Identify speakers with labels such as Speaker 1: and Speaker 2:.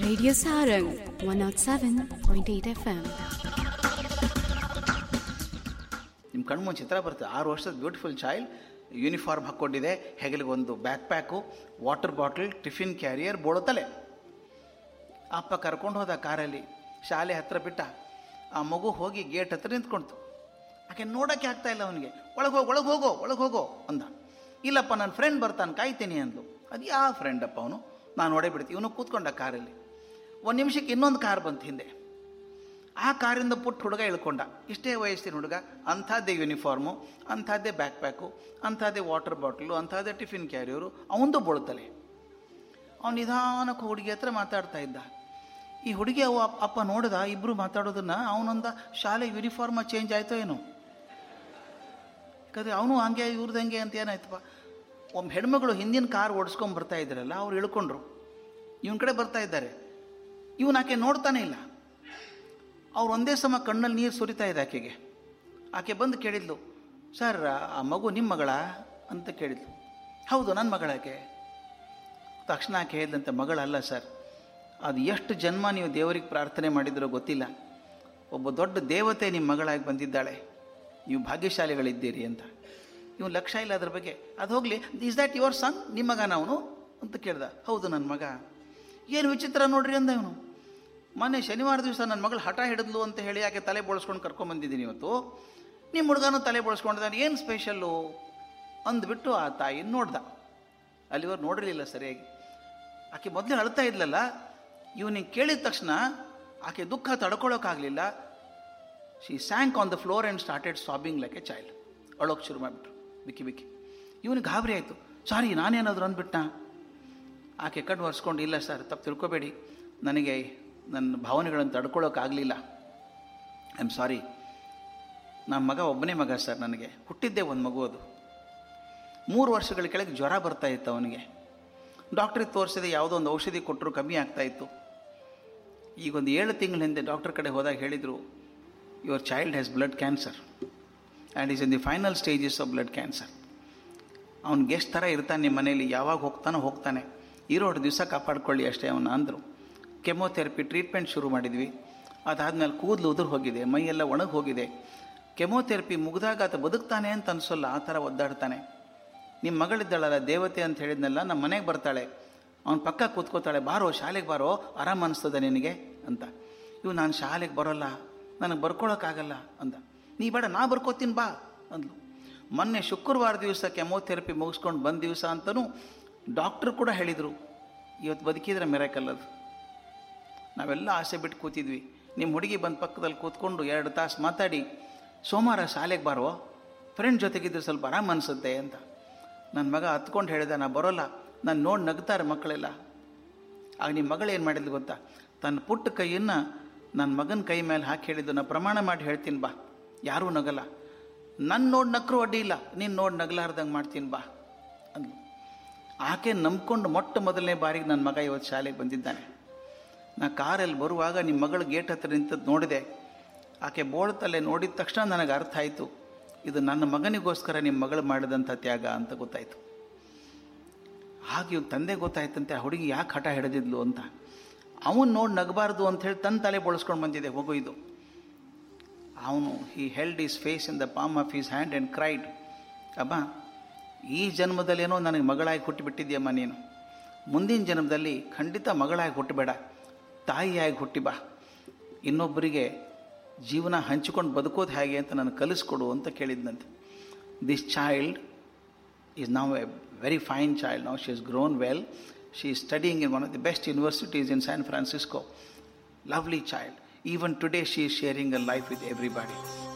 Speaker 1: Radio Sarang 107.8 FM.
Speaker 2: ನಿಮ್ಮ ಕಣ್ಮುಂಚೆ ಚಿತ್ರ ಬರುತ್ತೆ ಆರು ವರ್ಷದ ಬ್ಯೂಟಿಫುಲ್ ಚೈಲ್ಡ್ ಯೂನಿಫಾರ್ಮ್ ಹಾಕ್ಕೊಂಡಿದೆ ಹೆಗಲಿಗೆ ಒಂದು back pack water bottle tiffin carrier ಬೋಳುತ್ತಲೆ ಅಪ್ಪ ಕರ್ಕೊಂಡು ಹೋದ ಕಾರಲ್ಲಿ ಶಾಲೆ ಹತ್ರ ಬಿಟ್ಟ ಆ ಮಗು ಹೋಗಿ ಗೇಟ್ ಹತ್ರ ನಿಂತ್ಕೊಳ್ತು ಆಕೆ ನೋಡೋಕ್ಕೆ ಆಗ್ತಾ ಇಲ್ಲ ಅವನಿಗೆ ಒಳಗೆ ಹೋಗು ಒಳಗೆ ಹೋಗೋ ಒಳಗೆ ಹೋಗೋ ಅಂದ ಇಲ್ಲಪ್ಪ ನನ್ನ ಫ್ರೆಂಡ್ ಬರ್ತಾನೆ ಕಾಯ್ತೀನಿ ಅಂದ್ಲು ಅದು ಯಾವ ಫ್ರೆಂಡಪ್ಪ ಅವನು ನಾನು ನೋಡೇ ಬಿಡ್ತೀನಿ ಇವನು ಕೂತ್ಕೊಂಡ ಕಾರಲ್ಲಿ ಒಂದು ನಿಮಿಷಕ್ಕೆ ಇನ್ನೊಂದು ಕಾರ್ ಬಂತು ಹಿಂದೆ ಆ ಕಾರಿಂದ ಪುಟ್ಟ ಹುಡುಗ ಇಳ್ಕೊಂಡ ಇಷ್ಟೇ ವಯಸ್ಸಿನ ಹುಡುಗ ಅಂಥದ್ದೇ ಯೂನಿಫಾರ್ಮು ಅಂಥದ್ದೇ ಬ್ಯಾಕ್ ಪ್ಯಾಕು ಅಂಥದ್ದೇ ವಾಟರ್ ಬಾಟ್ಲು ಅಂಥದ್ದೇ ಟಿಫಿನ್ ಕ್ಯಾರಿಯರು ಅವಂದು ಬೀಳ್ತಲೆ ಅವನು ನಿಧಾನಕ್ಕೆ ಹುಡುಗಿ ಹತ್ರ ಮಾತಾಡ್ತಾ ಇದ್ದ ಈ ಹುಡುಗಿ ಅವ ಅಪ್- ಅಪ್ಪ ನೋಡಿದ ಇಬ್ಬರು ಮಾತಾಡೋದನ್ನ ಅವನೊಂದ ಶಾಲೆ ಯೂನಿಫಾರ್ಮ ಚೇಂಜ್ ಆಯ್ತೋ ಏನೋ ಯಾಕಂದರೆ ಅವನು ಹಂಗೆ ಇವ್ರದ್ದು ಹಂಗೆ ಅಂತ ಏನಾಯ್ತಪ್ಪ ಒಮ್ಮೆ ಹೆಣ್ಮಗಳು ಹಿಂದಿನ ಕಾರ್ ಓಡಿಸ್ಕೊಂಡು ಬರ್ತಾ ಇದ್ದಾರಲ್ಲ ಅವ್ರು ಇಳ್ಕೊಂಡ್ರು ಇವನ ಕಡೆ ಬರ್ತಾ ಇದ್ದಾರೆ ಇವನು ಆಕೆ ನೋಡ್ತಾನೆ ಇಲ್ಲ ಅವ್ರು ಒಂದೇ ಸಮ ಕಣ್ಣಲ್ಲಿ ನೀರು ಸುರಿತಾ ಇದೆ ಆಕೆಗೆ ಆಕೆ ಬಂದು ಕೇಳಿದ್ಲು ಸರ್ ಆ ಮಗು ನಿಮ್ಮ ಮಗಳ ಅಂತ ಕೇಳಿದ್ಲು ಹೌದು ನನ್ನ ಮಗಳಾಕೆ ತಕ್ಷಣ ಆಕೆ ಹೇಳಿದಂತೆ ಮಗಳಲ್ಲ ಸರ್ ಅದು ಎಷ್ಟು ಜನ್ಮ ನೀವು ದೇವರಿಗೆ ಪ್ರಾರ್ಥನೆ ಮಾಡಿದ್ರೋ ಗೊತ್ತಿಲ್ಲ ಒಬ್ಬ ದೊಡ್ಡ ದೇವತೆ ನಿಮ್ಮ ಮಗಳಾಗಿ ಬಂದಿದ್ದಾಳೆ ನೀವು ಭಾಗ್ಯಶಾಲಿಗಳಿದ್ದೀರಿ ಅಂತ ಇವನು ಲಕ್ಷ್ಯ ಇಲ್ಲ ಅದ್ರ ಬಗ್ಗೆ ಅದು ಹೋಗಲಿ ಇಸ್ ದ್ಯಾಟ್ ಯುವರ್ ಸನ್ ನಿಮ್ಮ ಮಗನ ಅವನು ಅಂತ ಕೇಳ್ದ ಹೌದು ನನ್ನ ಮಗ ಏನು ವಿಚಿತ್ರ ನೋಡ್ರಿ ಅಂದ ಇವನು ಮೊನ್ನೆ ಶನಿವಾರ ದಿವಸ ನನ್ನ ಮಗಳು ಹಠ ಹಿಡಿದ್ಲು ಅಂತ ಹೇಳಿ ಯಾಕೆ ತಲೆ ಬೋಳಿಸ್ಕೊಂಡು ಕರ್ಕೊಂಬಂದಿದ್ದೀನಿ ಇವತ್ತು ನಿಮ್ಮ ಹುಡುಗನೂ ತಲೆ ಬೋಳಿಸ್ಕೊಂಡಿದ್ದಾನೆ ಏನು ಸ್ಪೆಷಲ್ಲು ಅಂದ್ಬಿಟ್ಟು ಆ ತಾಯಿ ನೋಡ್ದ ಅಲ್ಲಿವರೆಗೆ ನೋಡಿರಲಿಲ್ಲ ಸರಿಯಾಗಿ ಆಕೆ ಮೊದಲೇ ಅಳ್ತಾ ಇದ್ಲಲ್ಲ ಇವನಿಗೆ ಕೇಳಿದ ತಕ್ಷಣ ಆಕೆ ದುಃಖ ತಡ್ಕೊಳ್ಳೋಕ್ಕಾಗಲಿಲ್ಲ she sank on the floor and started sobbing like a child ಅಳೋಕೆ ಶುರು ಮಾಡಿಬಿಟ್ರು ಬಿಕ್ಕಿ ಬಿಕ್ಕಿ ಇವನಿಗೆ ಗಾಬರಿ ಆಯಿತು ಸಾರಿ ನಾನೇನಾದರೂ ಅಂದ್ಬಿಟ್ಟ ಆಕೆ ಕಣ್ಣು ಒರೆಸ್ಕೊಂಡು ಇಲ್ಲ ಸರ್ ತಪ್ಪು ತಿಳ್ಕೊಬೇಡಿ ನನಗೆ ನನ್ನ ಭಾವನೆಗಳನ್ನು ತಡ್ಕೊಳ್ಳೋಕ್ಕಾಗಲಿಲ್ಲ ಐ ಆಮ್ ಸಾರಿ ನನ್ನ ಮಗ ಒಬ್ಬನೇ ಮಗ ಸರ್ ನನಗೆ ಹುಟ್ಟಿದ್ದೇ ಒಂದು ಮಗು ಅದು ಮೂರು ವರ್ಷಗಳ ಕೆಳಗೆ ಜ್ವರ ಬರ್ತಾ ಇತ್ತು ಅವನಿಗೆ ಡಾಕ್ಟ್ರಿಗೆ ತೋರಿಸಿದೆ ಯಾವುದೋ ಒಂದು ಔಷಧಿ ಕೊಟ್ಟರು ಕಮ್ಮಿ ಆಗ್ತಾ ಇತ್ತು ಈಗ ಒಂದು ಏಳು ತಿಂಗಳ ಹಿಂದೆ ಡಾಕ್ಟರ್ ಕಡೆ ಹೋದಾಗ ಹೇಳಿದರು your child has blood cancer and is in the final stages of blood cancer ಅವ್ನು ಗೆಸ್ಟ್ ಥರ ಇರ್ತಾನೆ ನಿಮ್ಮ ಮನೇಲಿ ಯಾವಾಗ ಹೋಗ್ತಾನೋ ಹೋಗ್ತಾನೆ ಇರೋಷ್ಟು ದಿವಸ ಕಾಪಾಡ್ಕೊಳ್ಳಿ ಅಷ್ಟೇ ಅವನು ಅಂದರು ಕೆಮೊಥೆರಪಿ ಟ್ರೀಟ್ಮೆಂಟ್ ಶುರು ಮಾಡಿದ್ವಿ ಅದಾದಮೇಲೆ ಕೂದಲು ಉದುರು ಹೋಗಿದೆ ಮೈಯೆಲ್ಲ ಒಣಗಿ ಹೋಗಿದೆ ಕೆಮೊಥೆರಪಿ ಮುಗಿದಾಗ ಆತ ಬದುಕ್ತಾನೆ ಅಂತ ಅನಿಸೋಲ್ಲ ಆ ಥರ ಒದ್ದಾಡ್ತಾನೆ ನಿಮ್ಮ ಮಗಳಿದ್ದಾಳಲ್ಲ ದೇವತೆ ಅಂತ ಹೇಳಿದ್ನಲ್ಲ ನಮ್ಮ ಮನೆಗೆ ಬರ್ತಾಳೆ ಅವನ ಪಕ್ಕ ಕೂತ್ಕೋತಾಳೆ ಬಾರೋ ಶಾಲೆಗೆ ಬಾರೋ ಆರಾಮ ಅನಿಸ್ತದೆ ನಿನಗೆ ಅಂತ ಇವು ನಾನು ಶಾಲೆಗೆ ಬರೋಲ್ಲ ನನಗೆ ಬರ್ಕೊಳಕ್ಕಾಗಲ್ಲ ಅಂದ ನೀ ಬೇಡ ನಾ ಬರ್ಕೋತೀನಿ ಬಾ ಅಂದ್ಲು ಮೊನ್ನೆ ಶುಕ್ರವಾರ ದಿವಸ ಕೆಮೊಥೆರಪಿ ಮುಗಿಸ್ಕೊಂಡು ಬಂದ ದಿವಸ ಅಂತಲೂ ಡಾಕ್ಟ್ರು ಕೂಡ ಹೇಳಿದರು ಇವತ್ತು ಬದುಕಿದ್ರೆ ಮೆರಕಲ್ ಅದು ನಾವೆಲ್ಲ ಆಸೆ ಬಿಟ್ಟು ಕೂತಿದ್ವಿ ನಿಮ್ಮ ಹುಡುಗಿ ಬಂದು ಪಕ್ಕದಲ್ಲಿ ಕೂತ್ಕೊಂಡು ಎರಡು ತಾಸು ಮಾತಾಡಿ ಸೋಮವಾರ ಶಾಲೆಗೆ ಬಾರೋ ಫ್ರೆಂಡ್ ಜೊತೆಗಿದ್ರೆ ಸ್ವಲ್ಪ ಆರಾಮ ಅನಿಸುತ್ತೆ ಅಂತ ನನ್ನ ಮಗ ಹತ್ಕೊಂಡು ಹೇಳಿದ ನಾ ಬರೋಲ್ಲ ನಾನು ನೋಡಿ ನಗ್ತಾರೆ ಮಕ್ಕಳೆಲ್ಲ ಆಗ ನಿಮ್ಮ ಮಗಳು ಏನು ಮಾಡಿದ್ಲು ಗೊತ್ತಾ ತನ್ನ ಪುಟ್ಟ ಕೈಯನ್ನು ನನ್ನ ಮಗನ ಕೈ ಮೇಲೆ ಹಾಕಿ ಹೇಳಿದ್ದು ನಾ ಪ್ರಮಾಣ ಮಾಡಿ ಹೇಳ್ತೀನಿ ಬಾ ಯಾರೂ ನಗಲ್ಲ ನನ್ನ ನೋಡಿ ನಕ್ಕರು ಅಡ್ಡಿ ಇಲ್ಲ ನೀನು ನೋಡಿ ನಗಲಾರ್ದಂಗೆ ಮಾಡ್ತೀನಿ ಬಾ ಅಂದ್ಲು ಆಕೆ ನಂಬ್ಕೊಂಡು ಮೊಟ್ಟ ಮೊದಲನೇ ಬಾರಿಗೆ ನನ್ನ ಮಗ ಇವತ್ತು ಶಾಲೆಗೆ ಬಂದಿದ್ದಾನೆ ನಾ ಕಾರಲ್ಲಿ ಬರುವಾಗ ನಿಮ್ಮ ಮಗಳು ಗೇಟ್ ಹತ್ರ ನಿಂತದ್ದು ನೋಡಿದೆ ಆಕೆ ಬೋಳ್ತಲ್ಲೇ ನೋಡಿದ ತಕ್ಷಣ ನನಗೆ ಅರ್ಥ ಆಯಿತು ಇದು ನನ್ನ ಮಗನಿಗೋಸ್ಕರ ನಿಮ್ಮ ಮಗಳು ಮಾಡಿದಂಥ ತ್ಯಾಗ ಅಂತ ಗೊತ್ತಾಯಿತು ಹಾಗೆ ಇವ್ನ ತಂದೆ ಗೊತ್ತಾಯ್ತಂತೆ ಆ ಹುಡುಗಿ ಯಾಕೆ ಹಠ ಹಿಡಿದಿದ್ಲು ಅಂತ ಅವನು ನೋಡಿ ನಗಬಾರ್ದು ಅಂತ ಹೇಳಿ ತನ್ನ ತಲೆ ಬಳಸ್ಕೊಂಡು ಬಂದಿದೆ ಹೋಗು ಇದು ಅವನು he held his face in the palm of his hand and cried ಅಬ್ಬ ಈ ಜನ್ಮದಲ್ಲೇನೋ ನನಗೆ ಮಗಳಾಗಿ ಹುಟ್ಟಿಬಿಟ್ಟಿದ್ಯಮ್ಮ ನೀನು ಮುಂದಿನ ಜನ್ಮದಲ್ಲಿ ಖಂಡಿತ ಮಗಳಾಗಿ ಹುಟ್ಟಬೇಡ ತಾಯಿಯಾಗಿ ಹುಟ್ಟಿ ಬಾ ಇನ್ನೊಬ್ಬರಿಗೆ ಜೀವನ ಹಂಚಿಕೊಂಡು ಬದುಕೋದು ಹೇಗೆ ಅಂತ ನನಗೆ ಕಲಿಸ್ಕೊಡು ಅಂತ ಕೇಳಿದ್ನಂತೆ this child is now a very fine child. Now she has grown well. She is studying in one of the best universities in San Francisco. Lovely child. Even today, she is sharing her life with everybody.